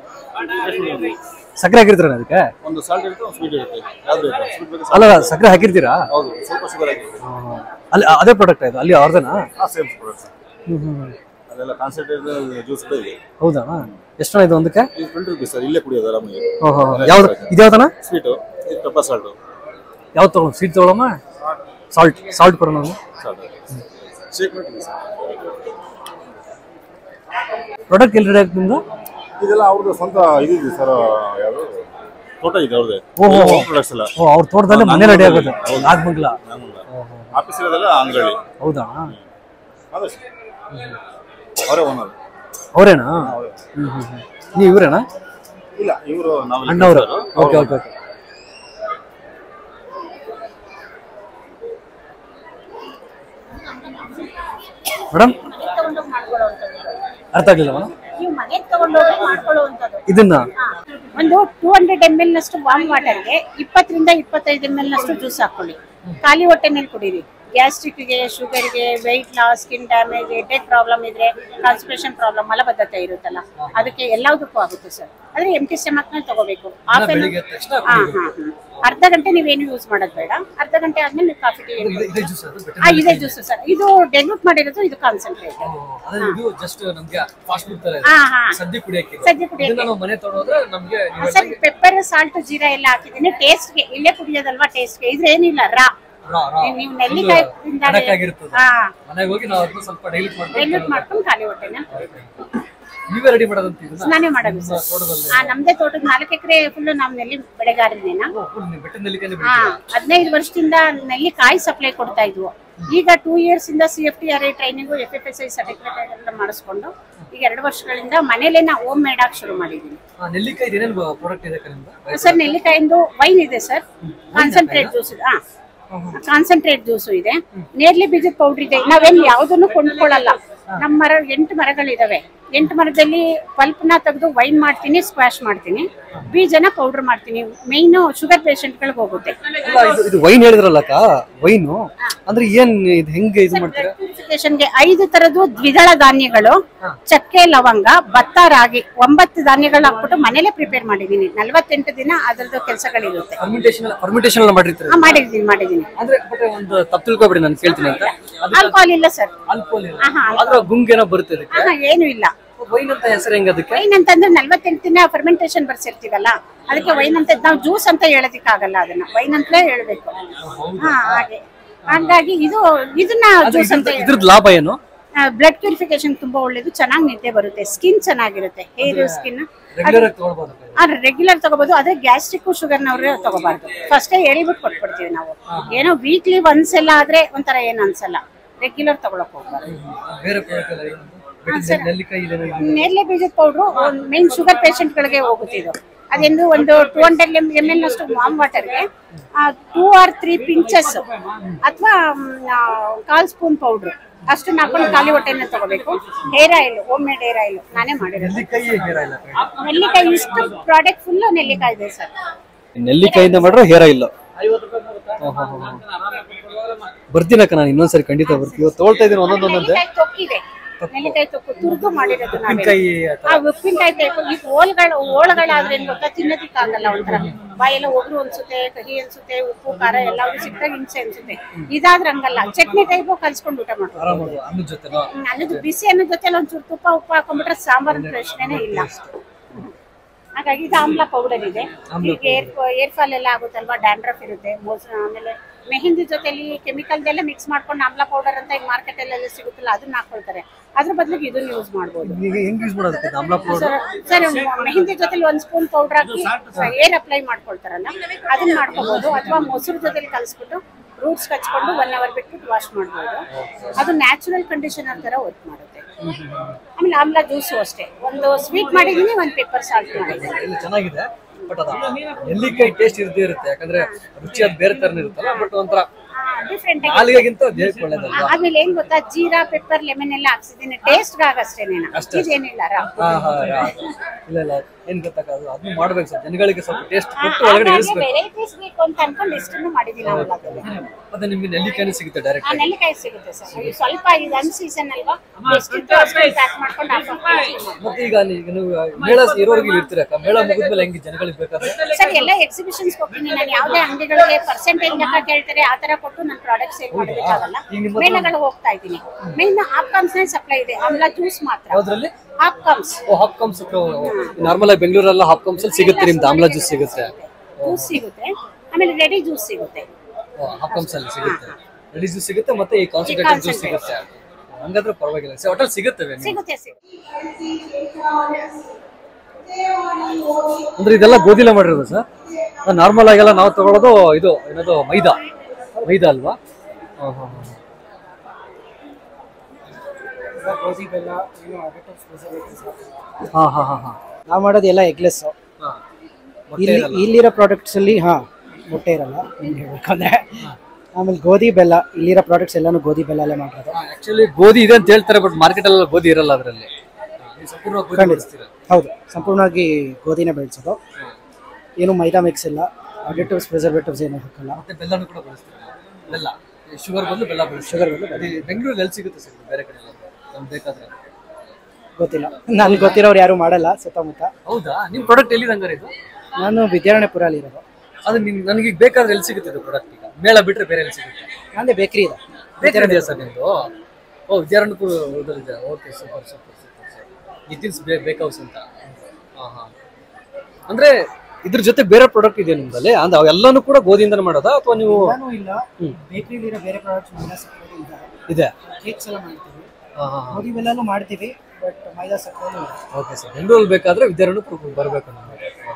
ಸಕ್ಕರೆ ಹಾಕಿರ್ತೀರ ಅದಕ್ಕೆ ಒಂದು ಸಾಲ್ಟ್ ಇರುತ್ತೆ ಒಂದು ಸ್ವೀಟ್ ಇರುತ್ತೆ ಯಾವ್ದು ಬೇಕು ಸ್ವೀಟ್ ಬೇಕು ಅಲ್ಲ ಸಕ್ಕರೆ ಹಾಕಿರ್ತೀರಾ ಹೌದು ಸ್ವಲ್ಪ ಶುಗರ್ ಹಾಕಿರುತ್ತೆ ಅಲ್ಲಿ ಅದೇ ಪ್ರಾಡಕ್ಟ್ ಇದು ಅಲ್ಲಿ ಅವ್ರದೇನಾ ಹಾಂ ಸೇಮ್ ಪ್ರಾಡಕ್ಟ್ಸ್ ಹ್ಮ್ ಹ್ಮ್ ಅದೆಲ್ಲ ಕಾನ್ಸಂಟ್ರೇಟ್ ಜ್ಯೂಸ್ ಕೂಡ ಇದೆ ಹೌದಾ ಎಷ್ಟು ಇದು ಒಂದಕ್ಕೆ ಇದು ಟ್ವೆಂಟಿ ರುಪೀಸ್ ಸರ್ ಇಲ್ಲೇ ಕುಡಿಯೋದು ಆರಾಮಾಗಿ ಓಹೋ ಯಾವ್ದು ಇದ್ಯಾವ್ದನ ಸ್ವೀಟು ಇದು ಪೆಪ್ಪರ್ ಸಾಲ್ಟು ಯಾವ್ದು ತಗೊಳ್ಳೋಣ ಸ್ವೀಟ್ ತಗೊಳ್ಳಮ್ಮ ಸಾಲ್ಟ್ ಸಾಲ್ಟ್ ಕೊಡೋಣ ಒಂದು ಸಾಲ್ಟ್ ಶೇಕ್ ಮಾಡ್ತೀವಿ ಸರ್ ಪ್ರಾಡಕ್ಟ್ ಎಲ್ಲಿ ರೆಡಿ ಆಗ್ತದೆ ನಿಮ್ದು ಇದೆಲ್ಲ ಅವ್ರದ್ದು ಸ್ವಂತ ಇದಿದೆ ಸರ್ ಯಾವುದು ತೋಟ ಇದೆ ಅವ್ರದ್ದೇ ಓಹೋ. ಪ್ರಾಡಕ್ಟ್ಸ್ ಎಲ್ಲ ಓ ಅವ್ರ ತೋಟದಲ್ಲೇ ಮನೆ ರೆಡಿ ಆಗೋದು ಹೌದು. ನಾಗಮಂಗ್ಲ ಆಫೀಸ್ ಇರೋದೆಲ್ಲ ಅಂಗಡಿ ಹೌದಾ ಅದೇ ಸರ್ ಅವರೇ ಓನರ್ ಅವರೇನಾ ಹ್ಮ್ ಹ್ಮ್ ಹ್ಮ್. ನೀವು ಇವರೇನಾ ಇಲ್ಲ ಇವರು ನಾವು ಅಣ್ಣವರು ಓಕೆ ಓಕೆ ಓಕೆ ಮೇಡಮ್ ತಗೊಂಡೋಗಿ ಮಾಡ್ಕೊಳ್ಳುವಂಥದ್ದು ಅರ್ಥ ಆಗ್ಲಿಲ್ಲ ಮೇಡಮ್ ನೀವು ಮನೆಗೆ ತಗೊಂಡೋಗಿ ಮಾಡ್ಕೊಳ್ಳುವಂಥದ್ದು ಇದನ್ನ ಹಾ. ಒಂದು ಟೂ ಹಂಡ್ರೆಡ್ ಎಮ್ ಎಲ್ ನಷ್ಟು ವಾಮ್ ವಾಟರ್ಗೆ ಇಪ್ಪತ್ತರಿಂದ ಇಪ್ಪತ್ತೈದು ಎಮ್ ಎಲ್ ನಷ್ಟು ಜ್ಯೂಸ್ ಹಾಕೊಳ್ಳಿ ಖಾಲಿ ಹೊಟ್ಟೆನಲ್ಲಿ ಕುಡೀರಿ ಗ್ಯಾಸ್ಟ್ರಿಕ್ಗೆ ಶುಗರ್ಗೆ weight loss skin damage head problem ಇದ್ರೆ ಕಾನ್ಸ್ಪಿರೇಷನ್ ಪ್ರಾಬ್ಲಮ್ ಮಲಬದ್ಧತೆ ಇರುತ್ತಲ್ಲ ಅದಕ್ಕೆ ಎಲ್ಲದಕ್ಕೂ ಆಗುತ್ತೆ ಸರ್ ಆದ್ರೆ ಎಮ್ ಟಿ ನಲ್ಲಿ ತಗೋಬೇಕು ಹಾಫ್ ಎನ್ ಹಾ ಹಾ ಅರ್ಧ ಗಂಟೆ ನೀವೇನು ಯೂಸ್ ಮಾಡೋದು ಬೇಡ ಅರ್ಧ ಗಂಟೆ ಆದ್ಮೇಲೆ ನೀವು ಕಾಫಿ ಟೀ ಹಾ ಇದೇ ಜ್ಯೂಸ್ ಸರ್ ಇದು ಡೆಲ್ಯೂಟ್ ಮಾಡಿರೋದು ಇದು ಕಾನ್ಸಂಟ್ರೇಟ್ ಇದು ಜಸ್ಟ್ ನಮ್ಗೆ ಫಾಸ್ಟ್ ಫುಡ್ ತರ ಹಾ ಹಾ ಸದ್ಯ ಕುಡಿಯಕ್ಕೆ ಸದ್ಯ ಕುಡಿಯಕ್ಕೆ ನಾವು ಮನೆ ತಗೊಳೋದ್ರೆ ನಮ್ಗೆ ಸರ್ ಪೆಪ್ಪರ್ ಸಾಲ್ಟ್ ಜೀರಾ ಎಲ್ಲ ಹಾಕಿದ್ದೀನಿ ಟೇಸ್ಟ್ಗೆ ಇಲ್ಲೇ ಕುಡಿಯೋದಲ್ವಾ ಟೇಸ್ಟ್ಗೆ ಇದ್ರೆ ಏನಿಲ್ಲ ರಾ ನೀವು ನೆಲ್ಲಿಕಾಯಿ ಕಡಕ್ಕಾಗಿರ್ತದೆ. ಹಾ ಮನೆಗೆ ಹೋಗಿ ನಾವು ಅದನ್ನ ಸ್ವಲ್ಪ ಡೈಲಿಟ್ ಮಾಡ್ಕೊಂಡು ಡೈಲ್ಯೂಟ್ ಮಾಡ್ಕೊಂಡು ಖಾಲಿ ಹೊಟ್ಟೆನ ನೀವೇ ರೆಡಿ ಮಾಡೋದಂತ ಇದನ್ನ ನಾನೇ ಮಾಡೋದು ಸರ್ ಹಾ ನಮ್ದೇ ತೋಟದ ನಾಲ್ಕು ಎಕರೆ ಫುಲ್ ನಾವು ನೆಲ್ಲಿ ಬೆಳೆಗಾರನೇನ ಬೆಟ್ಟದ ನೆಲ್ಲಿಕಾಯಿ ಹಾ ಹದಿನೈದು ವರ್ಷದಿಂದ ನೆಲ್ಲಿಕಾಯಿ ಸಪ್ಲೈ ಕೊಡ್ತಾ ಇದ್ವು ಈಗ ಟೂ ಇಯರ್ಸ್ ಇಂದ C F T R I training F F S I certificate ಎಲ್ಲ ಮಾಡಿಸ್ಕೊಂಡು ಈಗ ಎರಡು ವರ್ಷಗಳಿಂದ ಮನೇಲೆ ನಾ ಹೋಮ್ ಮೇಡ್ ಆಗಿ ಶುರು ಮಾಡಿದ್ದೀನಿ ನೆಲ್ಲಿಕಾಯಿ ಏನೇನು ಪ್ರಾಡಕ್ಟ್ ಇದೆ ನಿಮ್ದು ಸರ್ ನೆಲ್ಲಿಕಾಯಿಂದು ವೈನ್ ಇದೆ ಸರ್ ಕಾನ್ಸಂಟ್ರೇಟ್ ಜ್ಯೂಸ್ ಹಾ ಕಾನ್ಸಂಟ್ರೇಟ್ ಜ್ಯೂಸು ಇದೆ ನೇರ್ಲಿ ಬೀಜದ ಪೌಡರ್ ಇದೆ ನಾವೇನ್ ಯಾವ್ದನ್ನು ಕೊಂಡ್ಕೊಳ್ಳಲ್ಲ ನಮ್ಮ ಮರ ಎಂಟು ಮರಗಳಿದಾವೆ ಎಂಟು ಮರದಲ್ಲಿ ಪಲ್ಪ್ನ ತೆಗೆದು ವೈನ್ ಮಾಡ್ತೀನಿ ಸ್ಕ್ವಾಶ್ ಮಾಡ್ತೀನಿ ಬೀಜನ ಪೌಡರ್ ಮಾಡ್ತೀನಿ ಮೇಯ್ನ್ ಶುಗರ್ ಪೇಷಂಟ್ಗಳಿಗೆ ಹೋಗುತ್ತೆ ಅಲ್ಲ ಇದು ಇದು ವೈನ್ ಹೇಳಿದ್ರಲ್ಲಕ್ಕ ವೈನು ಅಂದ್ರೆ ಏನ್ ಇದು ಹೆಂಗೆ ಇದು ಮಾಡ್ತೀರಾ ಪ್ಯೂರಿಫಿಕೇಶನ್ಗೆ ಐದು ತರದ್ದು ದ್ವಿದಳ ಧಾನ್ಯಗಳು ಚಕ್ಕೆ ಲವಂಗ ಭತ್ತ ರಾಗಿ ಒಂಬತ್ತು ಧಾನ್ಯಗಳು ಹಾಕ್ಬಿಟ್ಟು ಮನೇಲೆ ಪ್ರಿಪೇರ್ ಮಾಡಿದ್ದೀನಿ ನಲ್ವತ್ತೆಂಟು ದಿನ ಅದರದ್ದು ಕೆಲಸಗಳಿರುತ್ತೆ ಫರ್ಮಿಟೇಷನ್ ಫರ್ಮಿಟೇಷನ್ ಎಲ್ಲ ಮಾಡಿರ್ತೀರ ಹಾ, ಮಾಡಿದ್ದೀನಿ ಮಾಡಿದ್ದೀನಿ ಅಂದ್ರೆ ಬಟ್ ಒಂದು ತಪ್ಪು ತಿಳ್ಕೊಬೇಡಿ ನಾನು ಕೇಳ್ತೀನಿ ಅಂತ ಆಲ್ಕೋಹಾಲ್ ಇಲ್ಲ ಸರ್ ಆಲ್ಕೋಹಾಲ್ ಆಹಾ, ಆದ್ರೆ ಗುಂಗೇನೋ ಬರುತ್ತೆ ಅದಕ್ಕೆ ಆಹಾ, ಏನು ಇಲ್ಲ ವೈನ್ ಅಂತ ಹೆಸರು ಹೆಂಗ್ ಅದಕ್ಕೆ ವೈನ್ ಅಂತಂದ್ರೆ ನಲ್ವತ್ತೆಂಟು ದಿನ ಫರ್ಮೆಂಟೇಶನ್ ಬರ್ಸಿರ್ತೀವಲ್ಲ ಅದಕ್ಕೆ ವೈನ್ ಅಂತ ನಾವು ಜ್ಯೂಸ್ ಅಂತ ಹೇಳೋದಿಕ್ಕಾಗಲ್ಲ ಅದನ್ನ ವೈನ್ ಅಂತಲೇ ಹೇಳ್ಬೇಕು ಹಾ ಹಾಗೆ ಹಾಗಾಗಿ ಇದು ಇದನ್ನ ಜ್ಯೂಸ್ ಅಂತ ಇದ್ರದ್ದು ಲಾಭ ಏನು ಬ್ಲಡ್ ಪ್ಯೂರಿಫಿಕೇಶನ್ ತುಂಬಾ ಒಳ್ಳೇದು ಚೆನ್ನಾಗಿ ನಿದ್ದೆ ಬರುತ್ತೆ ಸ್ಕಿನ್ ಚೆನ್ನಾಗಿರುತ್ತೆ ಹೇರ್ ಸ್ಕಿನ್ ರೆಗ್ಯುಲರ್ ಆಗಿ ತಗೊಳ್ಬೋದು ರೆಗ್ಯುಲರ್ ತಗೋಬಹುದು ಅದೇ ಗ್ಯಾಸ್ಟ್ರಿಕ್ ಶುಗರ್ನವ್ರೆ ತಗೋಬಾರ್ದು ಫಸ್ಟೇ ಹೇಳ್ಬಿಟ್ಟು ಕೊಟ್ಬಿಡ್ತೀವಿ ನಾವು ಏನೋ ವೀಕ್ಲಿ ಒಂದ್ಸ್ ಎಲ್ಲ ಆದ್ರೆ ಒಂಥರ ಏನ್ ಅನ್ಸಲ್ಲ ರೆಗ್ಯುಲರ್ ತಗೊಳಕ್ ಹೋಗ್ಬಾರ್ದು ಬೇರೆ ಪ್ರಾಡಕ್ಟ್ ಎಲ್ಲ ಏನು? ಬೆಟ್ಟದ ನೆಲ್ಲಿಕಾಯಿ ಇದೆ ನೇರಳೆ ಬೀಜದ ಪೌಡ್ರು ಮೇನ್ ಶುಗರ್ ಪೇಷಂಟ್ಗಳಿಗೆ ಹೋಗುತ್ತೆ ಇದು ಅದೆಂದು ಒಂದು two hundred M M L ಅಷ್ಟು ವಾಮ್ ವಾಟರ್ಗೆ ಟೂ ಆರ್ ತ್ರೀ ಪಿಂಚಸ್ ಅಥವಾ ಕಾಲ್ ಸ್ಪೂನ್ ಪೌಡ್ರು ಅಷ್ಟು ಹಾಕೊಂಡು ಖಾಲಿ ಹೊಟ್ಟೆನ ತಗೋಬೇಕು hair oil home made hair oil ನಾನೇ ಮಾಡಿರೋದು ನೆಲ್ಲಿಕಾಯಿ ಹೇರ ಇಲ್ಲ ನೆಲ್ಲಿಕಾಯಿ ಇಷ್ಟು ಪ್ರಾಡಕ್ಟ್ ಫುಲ್ ನೆಲ್ಲಿಕಾಯಿ ಇದೆ ಸರ್ ನೆಲ್ಲಿಕಾಯಿಂದ ಮಾಡ್ರೆ ಹೇರ ಇಲ್ಲ ಬರ್ತೀನಕ್ಕ ನಾನು ಇನ್ನೊಂದ್ಸರಿ ಖಂಡಿತ ಬರ್ತೀನಿ ಇವತ್ತು ತಗೊಳ್ತಾ ಇದ್ದೀನಿ ಒಂದೊಂದು ಒಂದೊಂದೇ ನೆಲ್ಲಿಕಾಯಿ ತೊಕ್ಕಿದೆ ನೆಲ್ಲಿಕಾಯಿ ತೊಕ್ಕು ತುರ್ದು ಮಾಡಿರೋದು ನಾವೇ ಉಪ್ಪಿನಕಾಯಿ ಆ ಉಪ್ಪಿನಕಾಯಿ ಟೈಪ್ ಈಗ ಓಲ್ಗಳು ಓಳ್ಗಳಾದ್ರೆ ಏನ್ ಗೊತ್ತಾ ತಿನ್ನೋದಿಕ್ಕಾಗಲ್ಲ ಒಂಥರ ಬಾಯೆಲ್ಲ ಒಗ್ರು ಅನ್ಸುತ್ತೆ ಕಹಿ ಅನ್ಸುತ್ತೆ ಉಪ್ಪು ಖಾರ ಎಲ್ಲಾದ್ರು ಸಿಕ್ಕಾಗ ಹಿಂಸೆ ಅನ್ಸುತ್ತೆ ಇದಾದ್ರೆ ಹಂಗಲ್ಲ ಚಟ್ನಿ ಟೈಪ್ ಕಲ್ಸ್ಕೊಂಡು ಊಟ ಮಾಡ್ಬೋದು ಆರಾಮಾಗಿ ಅನ್ನದ ಜೊತೆ ಹ್ಮ್, ಅನ್ನದ ಬಿಸಿ ಅನ್ನದ ಜೊತೆ ಒಂಚೂರು ತುಪ್ಪ ಉಪ್ಪು ಹಾಕೊಂಡ್ಬಿಟ್ರೆ ಸಾಂಬಾರಿನ ಪ್ರಶ್ನೆನೇ ಇಲ್ಲ ಹ್ಮ್. ಹಾಗಾಗಿ ಇದು ಆಮ್ಲ ಪೌಡರ್ ಇದೆ ಈಗ ಏರ್ ಏರ್ ಫಾಲ್ ಎಲ್ಲ ಆಗುತ್ತಲ್ವಾ ಡ್ಯಾಂಡ್ರಫ್ ಇರುತ್ತೆ ಮೋಸ ಆಮೇಲೆ ಮೆಹಂದಿ ಜೊತೆಲಿ ಕೆಮಿಕಲ್ದೆಲ್ಲ ಮಿಕ್ಸ್ ಮಾಡ್ಕೊಂಡು ಆಮ್ಲ ಪೌಡರ್ ಅಂತ ಈಗ ಮಾರ್ಕೆಟ್ ಅಲ್ಲೆಲ್ಲ ಸಿಗುತ್ತಲ್ಲ ಅದನ್ನ ಹಾಕೊಳ್ತಾರೆ ಅದ್ರ ಬದಲಿಗೆ ಇದನ್ನ ಯೂಸ್ ಮಾಡ್ಬೋದು ಈಗ ಹೆಂಗ್ ಯೂಸ್ ಮಾಡೋದಕ್ಕೆ ಆಮ್ಲ ಪೌಡರ್ ಸರ್ ಮೆಹಂದಿ ಜೊತೆಲಿ ಒಂದ್ ಸ್ಪೂನ್ ಪೌಡರ್ ಹಾಕಿ ಏರ್ ಅಪ್ಲೈ ಮಾಡ್ಕೊಳ್ತಾರಲ್ಲ ಅದನ್ನ ಮಾಡ್ಕೋಬಹುದು ಅಥವಾ ಮೊಸರು ಜೊತೆಲಿ ಕಲಿಸ್ಬಿಟ್ಟು ರೂಟ್ಸ್ ಕಚ್ಕೊಂಡು ಒನ್ ಅವರ್ ಬಿಟ್ಬಿಟ್ಟು ವಾಶ್ ಮಾಡ್ಬೋದು ಅದು ನ್ಯಾಚುರಲ್ ಕಂಡೀಷನರ್ ತರ ವರ್ಕ್ ಮಾಡುತ್ತೆ ಆಮೇಲೆ ಆಮ್ಲ ಜ್ಯೂಸು ಅಷ್ಟೇ ಒಂದು ಸ್ವೀಟ್ ಮಾಡಿದೀನಿ ಒಂದು ಪೆಪ್ಪರ್ ಸಾಲ್ಟ್ ಮಾಡಿದ್ದೀನಿ ಎಲ್ಲ ಚೆನ್ನಾಗಿದೆ ಬಟ್ ಅದ ನೆಲ್ಲಿಕಾಯಿ ಟೇಸ್ಟ್ ಇರ್ದೇ ಇರುತ್ತೆ ಯಾಕಂದ್ರೆ ರುಚಿ ಅದು ಬೇರೆ ತರನೇ ಇರುತ್ತಲ್ಲ ಬಟ್ ಒಂಥರ ಡಿಫ್ರೆಂಟ್ ನಾಲಿಗೆಗಿಂತ ದೇಹಕ್ಕೆ ಒಳ್ಳೇದಲ್ವಾ ಆಮೇಲೆ ಏನ್ ಗೊತ್ತಾ ಜೀರಾ ಪೆಪ್ಪರ್ ಲೆಮನ್ ಎಲ್ಲ ಹಾಕ್ಸಿದೀನಿ ಟೇಸ್ಟ್ ಆಗಷ್ಟೇನೇನ ಅಷ್ಟೇ. ಇದೇನಿಲ್ಲ ರಾ ಹಾ ಹಾ ಯಾ. ಇಲ್ಲ ಇಲ್ಲ ಏನ್ ಗೊತ್ತಾಗದು ಅದನ್ನ ಮಾಡ್ಬೇಕು ಸರ್ ಜನಗಳಿಗೆ ಸ್ವಲ್ಪ ಟೇಸ್ಟ್ ಕೊಟ್ಟು ಒಳಗಡೆ ಇಳಿಸ್ಬೇಕು ವೆರೈಟೀಸ್ ಬೇಕು ಅಂತ ಅನ್ಕೊಂಡು ಇಷ್ಟನ್ನು ಮಾಡಿದೀನಿ ಅವೆಲ್ಲ ಮತ್ತೆ ನಿಮ್ಗೆ ನೆಲ್ಲಿಕಾಯಿ ಸಿಗುತ್ತೆ ಡೈರೆಕ್ಟ್ ಆ ನೆಲ್ಲಿಕಾಯಿ ಸಿಗುತ್ತೆ ಸರ್ ಇದು ಸ್ವಲ್ಪ ಇದು ಅನ್ ಸೀಸನ್ ಅಲ್ವಾ ಎಷ್ಟಿತ್ತು ಅಷ್ಟೇ ಪ್ಯಾಕ್ ಮಾಡ್ಕೊಂಡು ಹಾಕೊಂಡು ಮತ್ತೆ ಈಗ ನೀವು ನೀವು ಮೇಳ ಇರೋರ್ಗೆ ಇಲ್ಲಿ ಇರ್ತೀರಕ್ಕ ಮೇಳ ಮುಗಿದ್ಮೇಲೆ ಹೆಂಗೆ ಜನಗಳಿಗೆ ಬೇಕಾದ್ರೆ ಸರ್ ಎಲ್ಲ ಎಕ್ಸಿಬಿಷನ್ಸ್ ಹೋಗ್ತೀನಿ ನಾನು ಯಾವುದೇ ಅಂಗಡಿಗಳಿಗೆ ಪರ್ಸೆಂಟೇಜ್ ಲೆಕ್ಕ ಕೇಳ್ತಾರೆ ಆ ತರ ಕೊಟ್ಟು ನನ್ನ ಪ್ರಾಡಕ್ಟ್ ಸೇಲ್ ಮಾಡೋದಕ್ಕಾಗಲ್ಲ ಈಗ ನಿಮ್ಮ ಮೇಳಗಳು ಹೋಗ್ತಾ ಇದ್ದೀನಿ ಮೇನ್ ಹಾಫ್ ಕಮ್ಸ್ ಸಪ್ಲೈ ಇದೆ ಆಮೇಲೆ ಜ್ಯೂಸ್ ಮಾತ್ರ ಯಾವ್ದ್ರಲ್ಲಿ ಹಾಫ್ ಕಮ್ಸ್ ಓ ಹಾಪ್ ಕಮ್ಸ್ ನಾರ್ಮಲ್ ಆಗಿ ಬೆಂಗಳೂರೆಲ್ಲ ಹಾಪ್ ಕಮ್ಸ್ ಅಲ್ಲಿ ಸಿಗುತ್ತೆ ನಿಮ್ದು ಆಮ್ಲ ಜ್ಯೂಸ್ ಸಿಗುತ್ತೆ ಜ್ಯೂಸ್ ಸಿಗುತ್ತೆ ಆಮೇಲೆ ರೆಡಿ ಜ್ಯೂಸ್ ಸಿಗುತ್ತೆ ಹಾಪ್ ಕಮ್ಸ್ ಅಲ್ಲಿ ಸಿಗುತ್ತೆ ರೆಡಿ ಜ್ಯೂಸ್ ಸಿಗುತ್ತೆ ಮತ್ತೆ ಈ ಕಾನ್ಸಂಟ್ರೇಟೆಡ್ ಜ್ಯೂಸ್ ಸಿಗುತ್ತೆ ಹಂಗಾದ್ರೆ ಪರವಾಗಿಲ್ಲ ಸರ್ ಹೋಟೆಲ್ ಸಿಗುತ್ತವೆ ನಿಮ್ಗೆ. ಸಿಗುತ್ತೆ ಸಿಗುತ್ತೆ ಅಂದ್ರೆ ಇದೆಲ್ಲ ಗೋಧಿಲ ಮಾಡಿರೋದು ಸರ್ ನಾರ್ಮಲ್ ಆಗೆಲ್ಲ ನಾವು ತಗೊಳ್ಳೋದು ಇದು ಏನದು ಮೈದಾ ಮೈದಾ ಅಲ್ವಾ ಹಾ ಹಾ ಹಾ ಗೋಧಿ ಬೆಲ್ಲ ಏನು ಹಾ ಹಾ ಹಾ ಹಾ ನಾವು ಮಾಡೋದು ಎಲ್ಲ ಎಗ್ಲೆಸ್ ಹಾ ಇಲ್ಲಿ ಇಲ್ಲಿರೋ ಪ್ರಾಡಕ್ಟ್ಸ್ ಅಲ್ಲಿ ಹಾ ಮೊಟ್ಟೆ ಇರಲ್ಲ ನಿಮ್ಗೆ ಹೇಳ್ಬೇಕಂದ್ರೆ ಆಮೇಲೆ ಗೋಧಿ ಬೆಲ್ಲ ಇಲ್ಲಿರೋ ಪ್ರಾಡಕ್ಟ್ಸ್ ಎಲ್ಲಾನು ಗೋಧಿ ಬೆಲ್ಲಲ್ಲೇ ಮಾಡಿರೋದು ಆಕ್ಚುಲಿ ಗೋಧಿ ಇದೆ ಅಂತ ಹೇಳ್ತಾರೆ ಬಟ್ ಮಾರ್ಕೆಟ್ ಅಲ್ಲಿ ಗೋಧಿ ಇರಲ್ಲ ಅದರಲ್ಲಿ ಸಂಪೂರ್ಣ ಗೋಧಿ ಬಳಸ್ತೀರ ಹೌದು ಸಂಪೂರ್ಣವಾಗಿ ಗೋಧಿನೇ ಬೆಳೆಸೋದು ಏನು ಮೈದಾ ಮಿಕ್ಸ್ ಇಲ್ಲ ಅಡಿಟಿವ್ಸ್ ಪ್ರಿಸರ್ವೇಟಿವ್ಸ್ ಏನು ಹಾಕಲ್ಲ ಮತ್ತೆ ಬೆಲ್ಲನೂ ಕೂಡ ಬಳಸ್ತೀರ ಬೆಲ್ಲ ಶುಗರ್ ಬದಲು ಬೆಲ್ಲ ಬೆಳೆಸ್ತೀರ ಶುಗರ್ ಬದಲು ಅದು ಬೆಂಗಳೂರಲ್ಲಿ ಎಲ್ಲಿ ಸಿಗುತ್ತೆ ಸರ್ ಬೇರೆ ಕಡೆ ಎಲ್ಲ ನಮ್ಗೆ ಬೇಕಾದ್ರೆ ಗೊತ್ತಿಲ್ಲ ನನ್ಗೆ ಗೊತ್ತಿರೋರು ಯಾರು ಮಾಡಲ್ಲ ಸುತ್ತಮುತ್ತ ಹೌದಾ ನಿಮ್ ಪ್ರಾಡಕ್ಟ್ ಎಲ್ಲಿದೆ ಹಂಗಾರೆ ಇದು ನಾನು ವಿದ್ಯಾರಣ್ಯಪುರಲ್ಲಿ ಇರೋದು ಅದು ನಿಮ್ ನನಗೆ ಈಗ ಬೇಕಾದ್ರೆ ಎಲ್ಲಿ ಸಿಗುತ್ತೆ ಇದು ಪ್ರಾಡಕ್ಟ್ ಈಗ ಮೇಳ ಬಿಟ್ರೆ ಬೇರೆ ಎಲ್ಲಿ ಸಿಗುತ್ತೆ ನಂದೇ ಬೇಕ್ರಿ ಇದೆ ಬೇಕರಿ ಇದೆಯಾ ಸರ್ ನಿಮ್ದು ಓ ವಿದ್ಯಾರಣ್ಯಪುರ ಇದೆ okay super super super sir Nithin's ಬೇ ಬೇಕ್ ಹೌಸ್ ಅಂತ ಹಾಂ ಹಾಂ ಅಂದ್ರೆ ಇದ್ರ ಜೊತೆ ಬೇರೆ ಪ್ರಾಡಕ್ಟ್ ಇದೆ ನಿಮ್ದಲ್ಲಿ ಅಂದ್ರೆ ಅವೆಲ್ಲನೂ ಕೂಡ ಗೋಧಿಯಿಂದನೇ ಮಾಡೋದಾ ಅಥವಾ ನೀವು ನಾನು ಇಲ್ಲ ಬೇಕ್ರಿಲಿರೋ ಬೇರೆ ಪ್ರಾಡಕ್ಟ್ಸ್ ಎಲ್ಲ ಸಪ್ರೇಟ್ ಇದೆ ಇದೆ ಕೇಕ್ಸ್ ಎಲ್ಲ ಮಾಡ್ತೀವಿ ಹಾಂ ಹಾಂ ಗೋಧಿ ಬೆಲ್ಲನೂ ಮಾಡ್ತೀವಿ ಬಟ್ ಮೈದಾ ಸಕ್ಕರೆ ಓಕೆ ಸರ್ ಬೆಂಗಳೂರಲ್ಲಿ ಬೇಕಾದ್ರೆ ವಿದ್ಯಾರಣ್ಯಪುರ ಬರಬೇಕು ನಮಗೆ